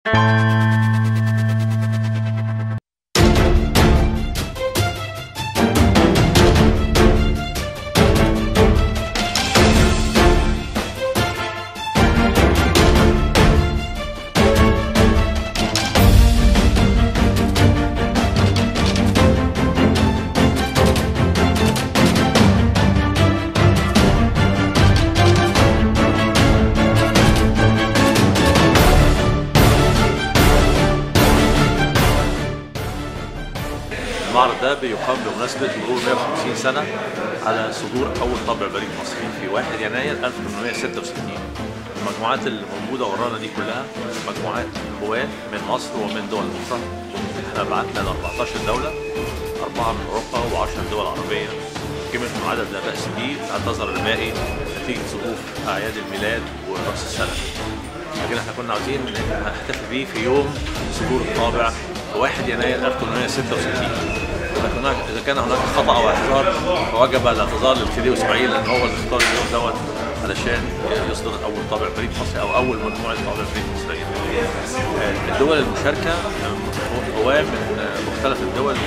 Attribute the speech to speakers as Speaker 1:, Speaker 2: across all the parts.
Speaker 1: المعرض ده بيقام بمناسبة مرور 150 سنة على صدور أول طابع بريد مصري في 1 يناير 1866 المجموعات اللي موجودة ورانا دي كلها مجموعات هواة من مصر ومن دول أخرى احنا بعتنا ل 14 دولة أربعة من أوروبا و10 دول عربية قيمتهم عدد لا بأس به اعتذر الباقي نتيجة ظروف أعياد الميلاد ورأس السنة لكن احنا كنا عاوزين نحتفل بيه في يوم صدور الطابع 1 يناير 1866 اذا كنا اذا كان هناك خطا او اعتذار فوجب الاعتذار للخديوي اسماعيل لان هو اللي اختار اليوم دوت علشان يصدر اول طابع بريد مصري او اول مجموعه طابع بريد مصريه. الدول المشاركه هواه من مختلف الدول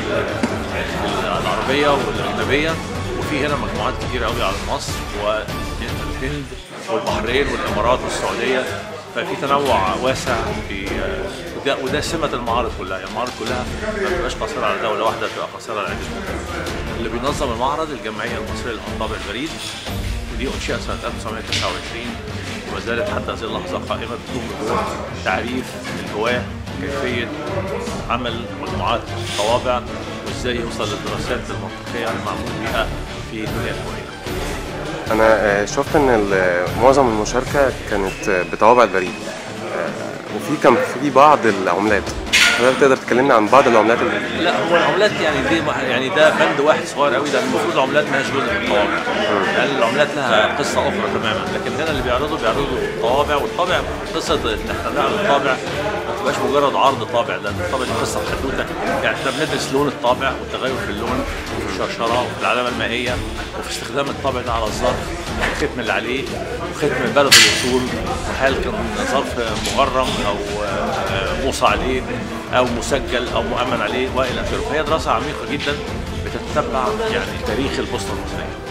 Speaker 1: العربيه والاجنبيه وفي هنا مجموعات كتير قوي على مصر والهند والبحرين والامارات والسعوديه ففي تنوع واسع في وده, وده سمه المعارض كلها يعني المعارض كلها ما بتبقاش قاصره على دوله واحده بتبقى قاصره على عده اللي بينظم المعرض الجمعيه المصريه للطابع البريد ودي انشئت سنه 1929 وما زالت حتى هذه اللحظه قائمه بتقوم بدور تعريف الهواه كيفيه عمل مجموعات طوابع وازاي يوصل للدراسات المنطقيه المعمول بها في الدنيا الهوائيه.
Speaker 2: انا شفت ان معظم المشاركه كانت بطوابع البريد وفي كان في بعض العملات حضرتك تقدر تكلمنا عن بعض العملات اللي
Speaker 1: لا هو العملات يعني دي يعني ده بند واحد صغير قوي ده المفروض العملات ما هيش جزء من الطوابع لان العملات لها قصه اخرى تماما لكن هنا اللي بيعرضوا بيعرضوا الطوابع والطابع قصه ان احنا بنعرض الطابع ما تبقاش مجرد عرض طابع لان الطابع دي قصه حدوته يعني احنا بندرس لون الطابع والتغير في اللون وفي الشرشره وفي العلامه المائيه وفي استخدام الطابع ده على الظرف والختم اللي عليه وختم بلد الوصول وهل كان ظرف مغرم او موصى عليه او مسجل او مؤمن عليه والى اخره فهي دراسه عميقه جدا بتتبع يعني تاريخ البوسطه المصريه